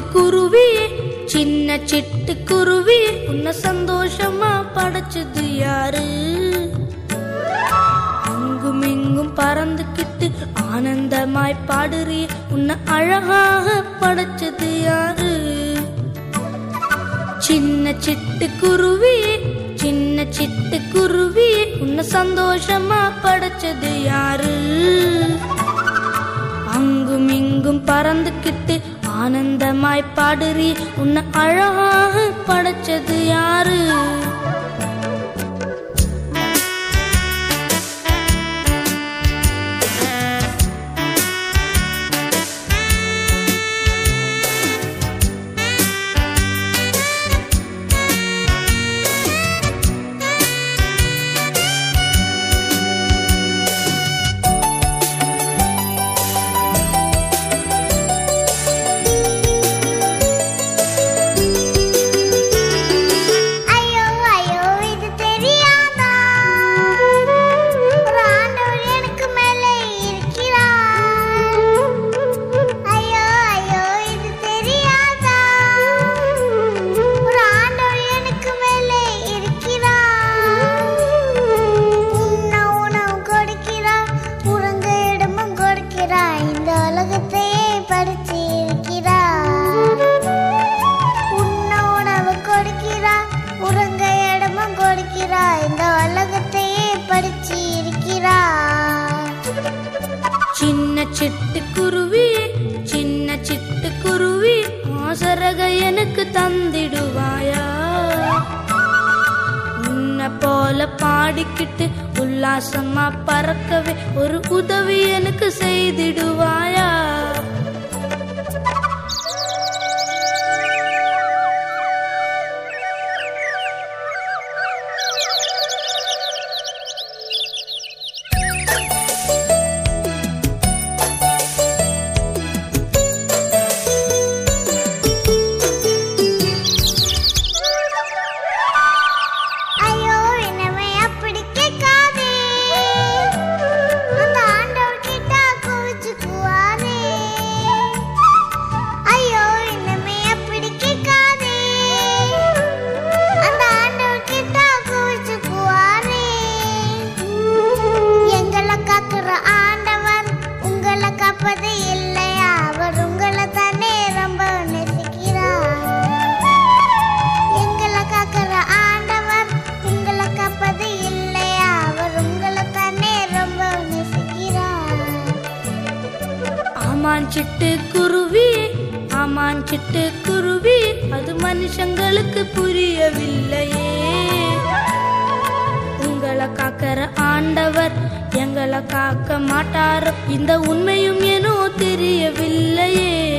குருவியே சின்ன சிட்டு குருவியே உன்னை சந்தோஷமா படைச்சது யாரு அங்கும் இங்கும் பறந்துக்கிட்டு ஆனந்தமாய் பாடுறிய உன்னை அழகாக படைச்சது யாரு சின்ன சிட்டு குருவியே சின்ன சிட்டு குருவியே உன்னை சந்தோஷமா படைச்சது யாரு அங்கும் இங்கும் பறந்துக்கிட்டு ஆனந்தமாய் பாடுறி உன்னை அழகாக படைச்சது யாரு ஐயோ ஐயோ இது தெரியாதா ஒரு ஆண்டவர் எனக்கு மேலே இருக்கிறார் ஐயோ ஐயோ இது தெரியாதா ஒரு ஆண்டவர் எனக்கு மேலே இருக்கிறார் உண்ண உணவு கொடுக்கிறார் உறங்க இடமும் கொடுக்கிறார் இந்த உலகத்தையே படிச்சு இருக்கிறார் உண்ண உணவு கொடுக்கிறார் உறங்க இடமும் கொடுக்கிறார் இந்த உலகத்தையே படிச்சு இருக்கிறார் சின்ன சிட்டு குருவி சின்ன சிட்டு குருவி ஆசரக எனக்கு தந்திடுவாயா உன்னை போல பாடிக்கிட்டு உல்லாசமா பறக்கவே ஒரு உதவி எனக்கு செய்திடுவாயா ஐயோ என்னமே அப்படி கேட்காதே அந்த ஆண்டவர் கிட்ட கோவிச்சுக்குவாரே ஐயோ என்னமே அப்படி கேட்காதே அந்த ஆண்டவர் கிட்ட கோவிச்சுக்குவாரே எங்களை காக்குற ஆண்டவர் உங்களை காப்பது இல்லையா அவர் உங்களை தானே ரொம்ப நேசிக்கிறார் எங்களை காக்கிற ஆண்டவர் உங்களை காப்பது இல்லையா அவர் உங்களை தானே ரொம்ப நேசிக்கிறார் ஆமான் சிட்டு குருவி ஆமான் சிட்டு குருவி அது மனுஷங்களுக்கு புரியவில்லையே உங்களை காக்கிற ஆண்டவர் எங்களை காக்க மாட்டாரோ இந்த உண்மையும் ஏனோ தெரியவில்லையே